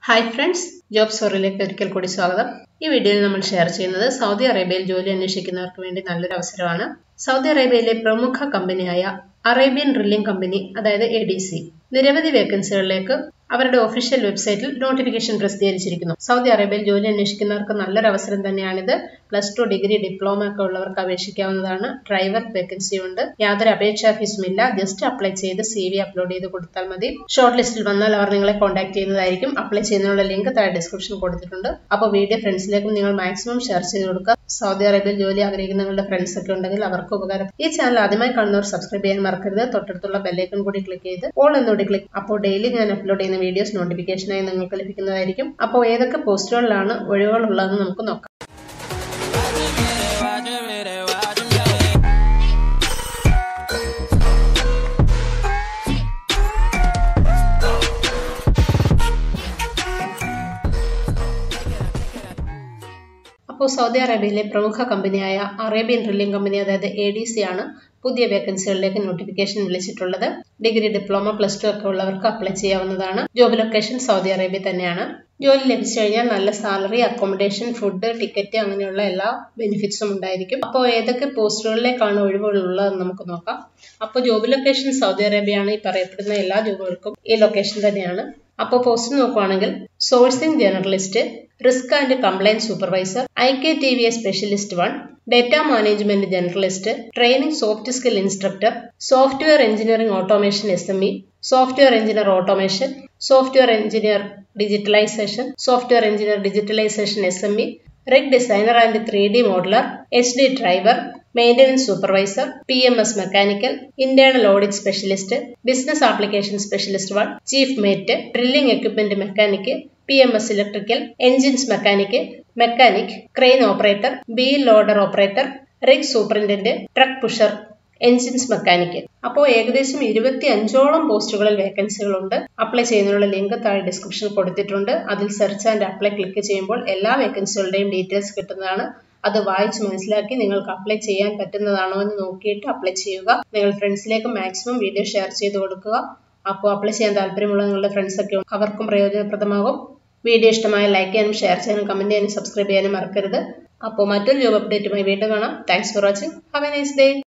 hi friends job സ്റ്റോറിയിലേക്ക് ഒരിക്കൽ കൂടി സ്വാഗതം ഈ വീഡിയോയിൽ നമ്മൾ ഷെയർ ചെയ്യുന്നത് സൗദി അറേബ്യയിൽ ജോലി അന്വേഷിക്കുന്നവർക്ക് വേണ്ടി നല്ലൊരു അവസരമാണ് സൗദി അറേബ്യയിലെ പ്രമുഖ കമ്പനിയായ അറേബ്യൻ ഡ്രില്ലിംഗ് കമ്പനി അതായത് എ ഡി സി നിരവധി വേക്കൻസികളിലേക്ക് അവരുടെ ഒഫീഷ്യൽ വെബ്സൈറ്റിൽ നോട്ടിഫിക്കേഷൻ പ്രസിദ്ധീകരിച്ചിരിക്കുന്നു സൗദി അറേബ്യയിൽ ജോലി അന്വേഷിക്കുന്നവർക്ക് നല്ലൊരു അവസരം തന്നെയാണിത് പ്ലസ് ടു ഡിഗ്രി ഡിപ്ലോമ ഒക്കെ ഉള്ളവർക്ക് അപേക്ഷിക്കാവുന്നതാണ് ഡ്രൈവർ വേക്കൻസി ഉണ്ട് യാതൊരു അപേക്ഷാ ഫീസും ഇല്ല ജസ്റ്റ് അപ്ലൈ ചെയ്ത് സി വി അപ്ലോഡ് ചെയ്ത് കൊടുത്താൽ മതി ഷോർട്ട് ലിസ്റ്റിൽ വന്നാൽ അവർ നിങ്ങളെ കോൺടാക്ട് ചെയ്യുന്നതായിരിക്കും അപ്ലൈ ചെയ്യുന്നതിനുള്ള ലിങ്ക് താഴെ ഡിസ്ക്രിപ്ഷൻ കൊടുത്തിട്ടുണ്ട് അപ്പോൾ വീഡിയോ ഫ്രണ്ട്സിലേക്കും നിങ്ങൾ മാക്സിമം ഷെയർ ചെയ്ത് കൊടുക്കുക സൗദി അറേബ്യയിൽ ജോലി ആഗ്രഹിക്കുന്ന നിങ്ങളുടെ ഫ്രണ്ട്സ് ഒക്കെ ഉണ്ടെങ്കിൽ അവർക്ക് ഉപകാരം ഈ ചാനൽ ആദ്യമായി കാണുന്നവർ സബ്സ്ക്രൈബ് ചെയ്യാൻ മറക്കരുത് തൊട്ടടുത്തുള്ള ബെല്ലൈക്കൺ കൂടി ക്ലിക്ക് ചെയ്ത് ഓൾ എന്നോട് ക്ലിക്ക് അപ്പോൾ ഡെയിലി ഞാൻ അപ്ലോഡ് ചെയ്യുന്ന വീഡിയോസ് നോട്ടിഫിക്കേഷനായി നിങ്ങൾക്ക് ലഭിക്കുന്നതായിരിക്കും അപ്പോൾ ഏതൊക്കെ പോസ്റ്റുകളിലാണ് ഒഴിവുകളുള്ളതെന്ന് നമുക്ക് നോക്കാം അപ്പോൾ സൗദി അറേബ്യയിലെ പ്രമുഖ കമ്പനിയായ അറേബ്യൻ ഡ്രില്ലിംഗ് കമ്പനി അതായത് എ ഡി സി ആണ് പുതിയ വേക്കൻസികളിലേക്ക് നോട്ടിഫിക്കേഷൻ വിളിച്ചിട്ടുള്ളത് ഡിഗ്രി ഡിപ്ലോമ പ്ലസ് ടു ഒക്കെ ഉള്ളവർക്ക് അപ്ലൈ ചെയ്യാവുന്നതാണ് ജോബ് ലൊക്കേഷൻ സൗദി അറേബ്യ തന്നെയാണ് ജോലി ലഭിച്ചു കഴിഞ്ഞാൽ നല്ല സാലറി അക്കോമഡേഷൻ ഫുഡ് ടിക്കറ്റ് അങ്ങനെയുള്ള എല്ലാ ബെനിഫിറ്റ്സും ഉണ്ടായിരിക്കും അപ്പോൾ ഏതൊക്കെ പോസ്റ്റുകളിലേക്കാണ് ഒഴിവുകളുള്ളതെന്ന് നമുക്ക് നോക്കാം അപ്പോൾ ജോബ് ലൊക്കേഷൻ സൗദി അറേബ്യയാണ് ഈ പറയപ്പെടുന്ന എല്ലാ ജോബുകൾക്കും ഈ ലൊക്കേഷൻ തന്നെയാണ് അപ്പോൾ പോസ്റ്റ് നോക്കുവാണെങ്കിൽ sourcing journalist risk and compliant supervisor I K T V A specialist one data management journalist training soft skill instructor software engineering automation S M E software engineer automation software engineer digitalisation software engineer digitalisation S M E rig designer and three D modeller H D driver maintenance supervisor P M S mechanical internal audit specialist business application specialist one chief mate drilling equipment mechanic P M S electrical engines mechanic mechanic crane operator B loader operator rig superintendent truck pusher engines mechanic അപ്പോൾ ഏകദേശം ഇരുപത്തി അഞ്ചോളം പോസ്റ്റുകളിൽ വേക്കൻസികളുണ്ട് apply ചെയ്യുന്നതിനുള്ള link താഴെ ഡിസ്ക്രിപ്ഷനിൽ കൊടുത്തിട്ടുണ്ട് അതിൽ സെർച്ച് ആൻഡ് അപ്ലൈ ക്ലിക്ക് ചെയ്യുമ്പോൾ എല്ലാ വേക്കൻസികളുടെയും ഡീറ്റെയിൽസ് കിട്ടുന്നതാണ് അത് വായിച്ച് മനസ്സിലാക്കി നിങ്ങൾക്ക് അപ്ലൈ ചെയ്യാൻ പറ്റുന്നതാണോ എന്ന് നോക്കിയിട്ട് അപ്ലൈ ചെയ്യുക നിങ്ങൾ ഫ്രണ്ട്സിലേക്ക് മാക്സിമം വീഡിയോ ഷെയർ ചെയ്ത് കൊടുക്കുക അപ്പോൾ അപ്ലൈ ചെയ്യാൻ താല്പര്യമുള്ള നിങ്ങളുടെ ഫ്രണ്ട്സ് ഒക്കെ അവർക്കും പ്രയോജനപ്രദമാകും വീഡിയോ ഇഷ്ടമായ ലൈക്ക് ചെയ്യാനും ഷെയർ ചെയ്യാനും കമന്റ് ചെയ്യാനും സബ്സ്ക്രൈബ് ചെയ്യാനും മറക്കരുത് അപ്പോൾ മറ്റൊരു ജോബ് അപ്ഡേറ്റുമായി വീണ്ടും കാണാം thanks for watching have a nice day